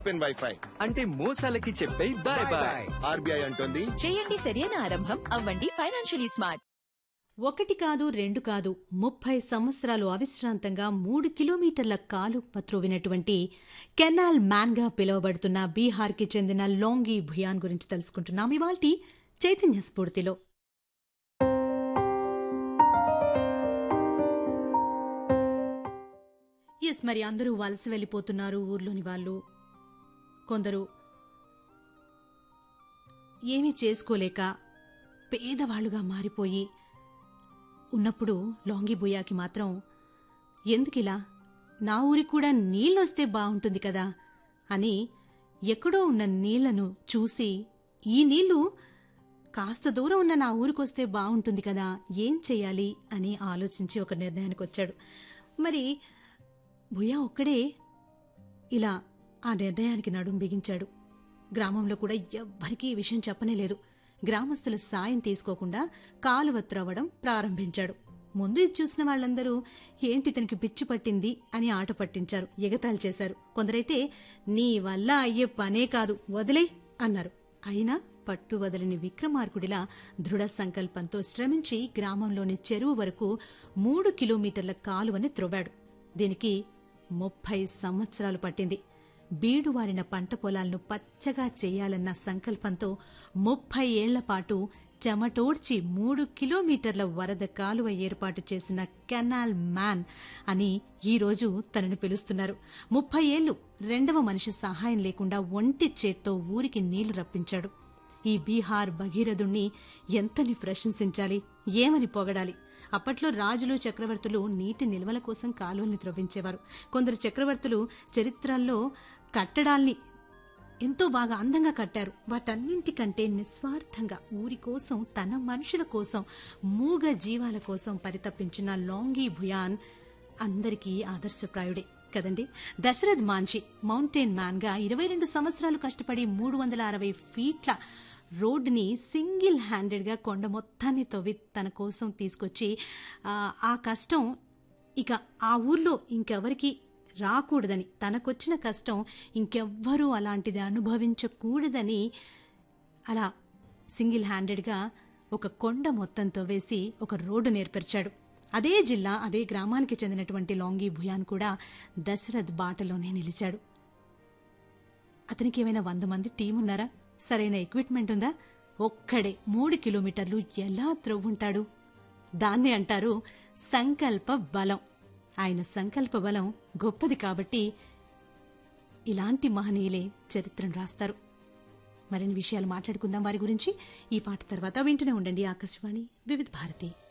open wifi అంటే మోసాలకి చెప్పే bye bye RBI అంటోంది చేయండి సరైన ఆరంభం అవ్వండి ఫైనాన్షియలీ స్మార్ట్ ఒకటి కాదు రెండు కాదు ముప్పై సంవత్సరాలు అవిశ్రాంతంగా మూడు కిలోమీటర్ల కాలు పత్రోవినటువంటి కెనాల్ మ్యాన్గా పిలువబడుతున్న బీహార్కి చెందిన లోంగి భుయాన్ గురించి తెలుసుకుంటున్నాం ఇవాల్టి చైతన్య స్ఫూర్తిలో ఎస్ మరి అందరూ వలస వెళ్ళిపోతున్నారు ఊర్లోని వాళ్ళు కొందరు ఏమీ చేసుకోలేక పేదవాళ్లుగా మారిపోయి ఉన్నప్పుడు లాంగిబోయాకి మాత్రం ఎందుకిలా నా ఊరికి కూడా నీళ్ళొస్తే బావుంటుంది కదా అని ఎక్కడో ఉన్న నీళ్లను చూసి ఈ నీళ్లు కాస్త దూరం ఉన్న నా ఊరికొస్తే బావుంటుంది కదా ఏం చెయ్యాలి అని ఆలోచించి ఒక నిర్ణయానికి వచ్చాడు మరి భుయా ఒక్కడే ఇలా ఆ నిర్ణయానికి నడుం బిగించాడు గ్రామంలో కూడా ఎవ్వరికీ ఈ విషయం చెప్పనే లేదు గ్రామస్తుల సాయం తీసుకోకుండా కాలువ త్రవ్వడం ప్రారంభించాడు ముందు ఇది చూసిన వాళ్ళందరూ ఏంటి ఇతనికి పిచ్చి పట్టింది అని ఆట పట్టించారు ఎగతాళి చేశారు కొందరైతే నీ వల్ల అయ్యే పనే కాదు వదిలే అన్నారు అయినా పట్టు వదలని విక్రమార్కుడిలా దృఢ సంకల్పంతో శ్రమించి గ్రామంలోని చెరువు వరకు మూడు కిలోమీటర్ల కాలువని త్రవ్వాడు దీనికి ముప్పై సంవత్సరాలు పట్టింది బీడువారిన పంట పొలాలను పచ్చగా చేయాలన్న సంకల్పంతో ముప్పై ఏళ్ల పాటు చెమటోడ్చి మూడు కిలోమీటర్ల వరద కాలువ ఏర్పాటు చేసిన కెనాల్ మ్యాన్ అని ఈరోజు తనను పిలుస్తున్నారు ముప్పై ఏళ్లు రెండవ మనిషి సహాయం లేకుండా ఒంటి చేత్తో ఊరికి నీళ్లు రప్పించాడు ఈ బీహార్ భగీరథుణ్ణి ఎంతని ప్రశంసించాలి ఏమని పొగడాలి అప్పట్లో రాజులు చక్రవర్తులు నీటి నిల్వల కోసం కాలువల్ని త్రవ్వించేవారు కొందరు చక్రవర్తులు చరిత్రల్లో కట్టడాల్ని ఎంతో బాగా అందంగా కట్టారు వాటన్నింటికంటే నిస్వార్థంగా ఊరి కోసం తన మనుషుల కోసం మూగ జీవాల కోసం పరితపించిన లాంగీ భుయాన్ అందరికీ ఆదర్శప్రాయుడే కదండి దశరథ్ మాంచి మౌంటైన్ మ్యాన్ గా ఇరవై రెండు సంవత్సరాలు కష్టపడి మూడు వందల అరవై ఫీట్ల రోడ్డుని సింగిల్ హ్యాండెడ్ గా కొండ మొత్తాన్ని తవ్వి తన కోసం తీసుకొచ్చి ఆ, ఆ కష్టం ఇక ఆ ఊర్లో ఇంకెవరికి రాకూడదని తనకొచ్చిన కష్టం ఇంకెవ్వరూ అలాంటిది అనుభవించకూడదని అలా సింగిల్ హ్యాండెడ్గా ఒక కొండ మొత్తంతో వేసి ఒక రోడ్డు నేర్పరిచాడు అదే జిల్లా అదే గ్రామానికి చెందినటువంటి లాంగి భుయాన్ కూడా దశరథ్ బాటలోనే నిలిచాడు అతనికి ఏమైనా వంద మంది టీం ఉన్నారా సరైన ఎక్విప్మెంట్ ఉందా ఒక్కడే మూడు కిలోమీటర్లు ఎలా త్రవ్వుంటాడు దాన్ని అంటారు సంకల్ప బలం ఆయన సంకల్ప బలం గొప్పది కాబట్టి ఇలాంటి మహనీయులే చరిత్రను రాస్తారు మరిన్ని విషయాలు మాట్లాడుకుందాం వారి గురించి ఈ పాట తర్వాత వింటూనే ఉండండి ఆకాశవాణి వివిధ భారతి